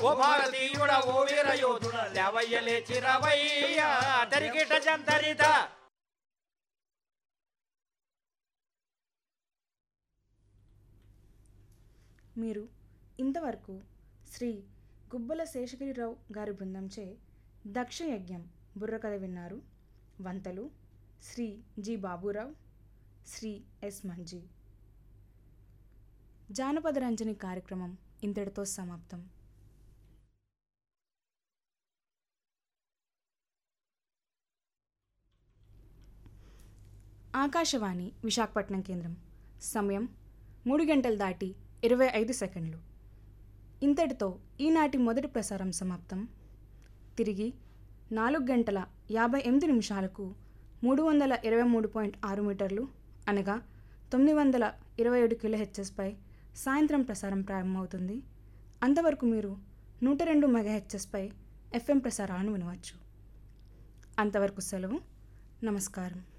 ఓ భారతీయుడ ఓ వీర యోధుడ లేవయ్య లేచి రవయ్య తరిగిట జంతరిత మీరు ఇంతవరకు శ్రీ గుబ్బల శేషగిరిరావు గారి బృందంచే దక్షయజ్ఞం బుర్రకథ విన్నారు వంతలు శ్రీ జి బాబురావు శ్రీ ఎస్ మంజీ జానపద రంజని కార్యక్రమం ఇంతటితో సమాప్తం ఆకాశవాణి విశాఖపట్నం కేంద్రం సమయం మూడు గంటలు దాటి ఇరవై ఐదు సెకండ్లు ఇంతటితో ఈనాటి మొదటి ప్రసారం సమాప్తం తిరిగి నాలుగు గంటల యాభై ఎనిమిది నిమిషాలకు మూడు వందల ఇరవై మూడు పాయింట్ ఆరు మీటర్లు అనగా తొమ్మిది వందల ఇరవై ఏడు కిలో హెచ్ఎస్పై సాయంత్రం ప్రసారం ప్రారంభమవుతుంది అంతవరకు మీరు నూట రెండు మెగా హెచ్ఎస్పై ఎఫ్ఎం ప్రసారాలను వినవచ్చు అంతవరకు సెలవు నమస్కారం